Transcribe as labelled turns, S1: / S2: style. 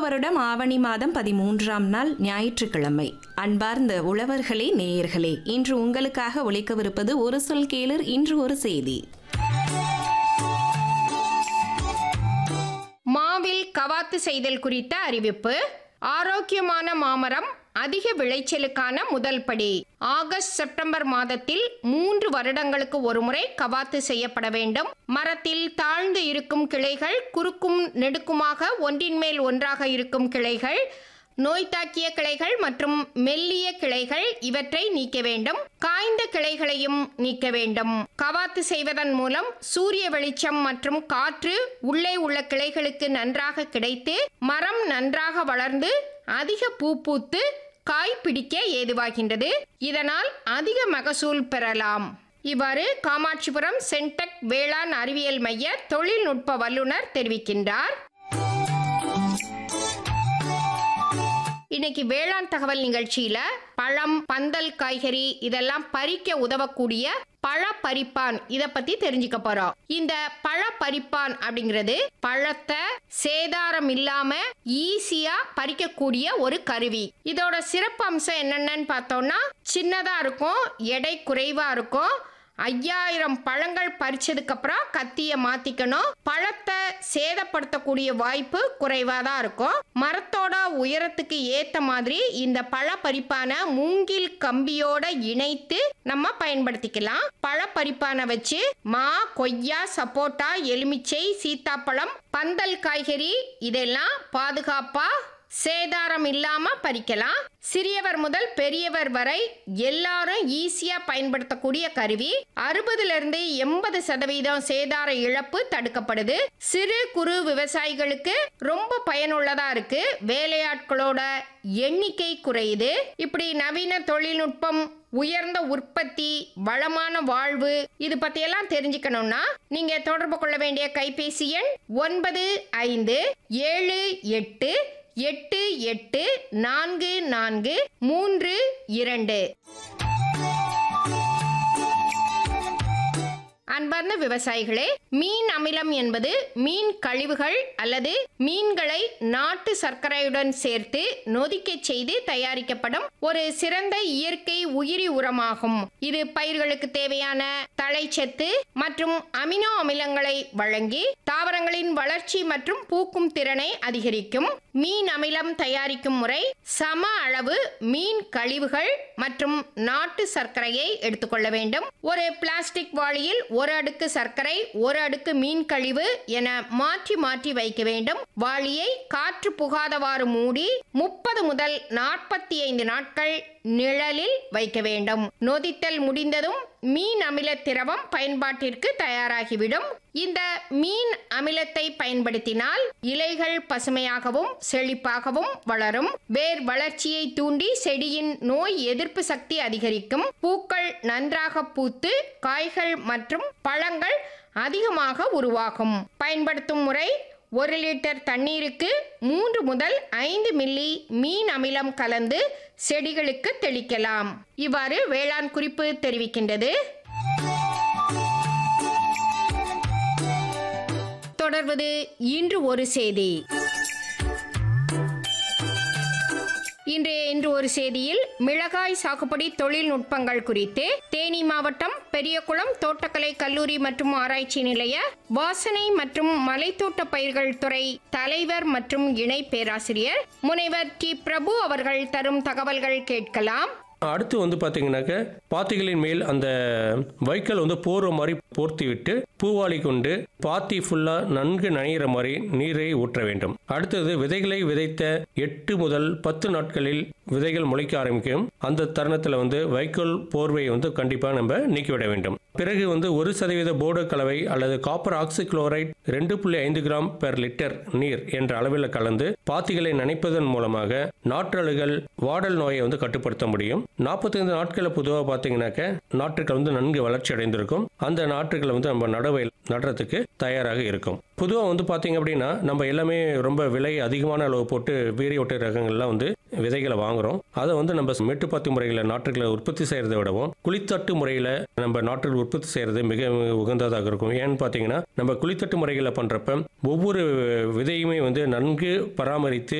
S1: வருடம் ஆவணி மாதம் பதிமூன்றாம் நாள் ஞாயிற்றுக்கிழமை அன்பார்ந்த உழவர்களே நேயர்களே இன்று உங்களுக்காக ஒலிக்கவிருப்பது ஒரு சொல் கேளர் இன்று ஒரு செய்தி
S2: மாவில் கவாத்து செய்தல் குறித்த அறிவிப்பு ஆரோக்கியமான மாமரம் அதிக விளைச்சலுக்கான முதல் படி ஆகஸ்ட் செப்டம்பர் மாதத்தில் மூன்று வருடங்களுக்கு ஒருமுறை கவாத்து செய்யப்பட வேண்டும் மரத்தில் தாழ்ந்து இருக்கும் கிளைகள் குறுக்கும் நெடுக்குமாக ஒன்றின் மேல் ஒன்றாக இருக்கும் கிளைகள் நோய் தாக்கிய கிளைகள் மற்றும் மெல்லிய கிளைகள் இவற்றை நீக்க வேண்டும் காய்ந்த கிளைகளையும் நீக்க வேண்டும் கவாத்து செய்வதன் மூலம் சூரிய வெளிச்சம் மற்றும் காற்று உள்ளே உள்ள கிளைகளுக்கு நன்றாக கிடைத்து மரம் நன்றாக வளர்ந்து அதிக பூ பூத்து காய் பிடிக்க ஏதுவாகின்றது இதனால் அதிக மகசூல் பெறலாம் இவ்வாறு காமாட்சிபுரம் சென்டெக் வேளாண் அறிவியல் மைய தொழில்நுட்ப வல்லுநர் தெரிவிக்கின்றார் இன்னைக்கு வேளாண் தகவல் நிகழ்ச்சியில பழம் பந்தல் காய்கறி இதெல்லாம் பறிக்க உதவக்கூடிய பழ பறிப்பான் இத பத்தி தெரிஞ்சுக்க போறோம் இந்த பழ பறிப்பான் அப்படிங்கிறது பழத்தை சேதாரம் இல்லாம ஈஸியா பறிக்கக்கூடிய ஒரு கருவி இதோட சிறப்பு அம்சம் என்னென்னு பார்த்தோம்னா சின்னதா இருக்கும் எடை குறைவா இருக்கும் ஐயாயிரம் பழங்கள் பறிச்சதுக்கு அப்புறம் கத்திய மாத்திக்கணும் பழத்தை சேதப்படுத்தக்கூடிய வாய்ப்பு குறைவா தான் இருக்கும் மரத்தோட உயரத்துக்கு ஏத்த மாதிரி இந்த பழ பறிப்பான மூங்கில் கம்பியோட இணைத்து நம்ம பயன்படுத்திக்கலாம் பழ பறிப்பானை வச்சு மா கொய்யா சப்போட்டா எலுமிச்சை சீத்தாப்பழம் பந்தல் காய்கறி இதெல்லாம் பாதுகாப்பா சேதாரம் இல்லாம பறிக்கலாம் சிறியவர் முதல் பெரியவர் வரை எல்லாரும் ஈஸியா பயன்படுத்தக்கூடிய கருவி அறுபதுல இருந்து எண்பது சதவீதம் சேதார இழப்பு தடுக்கப்படுது சிறு குறு விவசாயிகளுக்கு ரொம்ப பயனுள்ளதா இருக்கு வேலையாட்களோட எண்ணிக்கை குறையுது இப்படி நவீன தொழில்நுட்பம் உயர்ந்த உற்பத்தி வளமான வாழ்வு இது பத்தியெல்லாம் தெரிஞ்சுக்கணும்னா நீங்க தொடர்பு கொள்ள வேண்டிய கைபேசி எண் ஒன்பது ஐந்து ஏழு எட்டு எட்டு எட்டு நான்கு நான்கு மூன்று இரண்டு அன்பார்ந்த விவசாயிகளே மீன் அமிலம் என்பது மீன் கழிவுகள் அல்லது மீன்களை நாட்டு சர்க்கரையுடன் சேர்த்து நொதிக்க செய்து தயாரிக்கப்படும் ஒரு சிறந்த இயற்கை உயிரி உரமாகும் இது பயிர்களுக்கு தேவையான தழைச்சத்து மற்றும் அமினோ அமிலங்களை வழங்கி தாவரங்களின் வளர்ச்சி மற்றும் பூக்கும் திறனை அதிகரிக்கும் மீன் அமிலம் தயாரிக்கும் முறை சம அளவு மீன் கழிவுகள் மற்றும் நாட்டு சர்க்கரையை எடுத்துக்கொள்ள வேண்டும் ஒரு பிளாஸ்டிக் வாளியில் ஒரு அடுக்கு சர்க்கரை ஒரு அடுக்கு மீன் கழிவு என மாற்றி மாற்றி வைக்க வேண்டும் வாளியை காற்று புகாதவாறு மூடி முப்பது முதல் நாற்பத்தி ஐந்து நாட்கள் நிழலில் வைக்க வேண்டும் நொதித்தல் முடிந்ததும் மீன் அமில திரவம் பயன்பாட்டிற்கு தயாராகிவிடும் இந்த மீன் அமிலத்தை பயன்படுத்தினால் இலைகள் பசுமையாகவும் செழிப்பாகவும் வளரும் வேர் வளர்ச்சியை தூண்டி செடியின் நோய் எதிர்ப்பு சக்தி அதிகரிக்கும் பூக்கள் நன்றாக பூத்து காய்கள் மற்றும் பழங்கள் அதிகமாக உருவாகும் பயன்படுத்தும் முறை ஒரு லிட்டர் தண்ணீருக்கு மூன்று முதல் ஐந்து மில்லி மீன் அமிலம் கலந்து செடிகளுக்கு தெளிக்கலாம் இவ்வாறு வேளாண் குறிப்பு தெரிவிக்கின்றது தொடர்வது இன்று ஒரு செய்தி இன்றைய இன்று ஒரு செய்தியில் மிளகாய் சாகுபடி தொழில்நுட்பங்கள் குறித்து தேனி மாவட்டம் பெரியகுளம் தோட்டக்கலை கல்லூரி மற்றும் ஆராய்ச்சி நிலைய வாசனை மற்றும் மலைத்தோட்ட பயிர்கள் துறை தலைவர் மற்றும் இணை பேராசிரியர் முனைவர் டி பிரபு அவர்கள் தரும் தகவல்கள் கேட்கலாம்
S3: அடுத்து வந்து பார்த்தீங்கன்னாக்க பாத்திகளின் மேல் அந்த வைக்கல் வந்து போர்வ மாதிரி போர்த்தி விட்டு பூவாளி கொண்டு பாத்தி ஃபுல்லாக நன்கு நனைகிற மாதிரி நீரை ஊற்ற வேண்டும் அடுத்தது விதைகளை விதைத்த எட்டு முதல் பத்து நாட்களில் விதைகள் முளைக்க ஆரம்பிக்கும் அந்த தருணத்தில் வந்து வைக்கோல் போர்வையை வந்து கண்டிப்பாக நம்ம நீக்கிவிட வேண்டும் பிறகு வந்து ஒரு சதவீத போர்டு கலவை அல்லது காப்பர் ஆக்சிக்ளோரைட் ரெண்டு புள்ளி ஐந்து கிராம் பெர் லிட்டர் நீர் என்ற அளவில் கலந்து பாத்திகளை நனைப்பதன் மூலமாக நாற்றழுகள் வாடல் நோயை வந்து கட்டுப்படுத்த முடியும் நாற்பத்தைந்து நாட்களில் பொதுவாக பார்த்தீங்கன்னாக்க நாற்றுகள் வந்து நன்கு வளர்ச்சி அடைந்திருக்கும் அந்த நாற்றுகளை வந்து நம்ம நடவை நடுறதுக்கு தயாராக இருக்கும் பொதுவாக வந்து பார்த்தீங்க அப்படின்னா நம்ம எல்லாமே ரொம்ப விலை அதிகமான அளவு போட்டு வீரிய ஒட்டு ரகங்கள்லாம் வந்து விதைகளை வாங்குறோம் அதை வந்து நம்ம மெட்டுப்பாத்தி முறையில் நாற்றுகளை உற்பத்தி செய்கிறத விடவும் குளித்தட்டு முறையில் நம்ம நாற்றுகள் உற்பத்தி செய்கிறது மிக உகந்ததாக இருக்கும் ஏன்னு பார்த்தீங்கன்னா நம்ம குளித்தட்டு முறைகளை பண்ணுறப்ப ஒவ்வொரு விதையுமே வந்து நன்கு பராமரித்து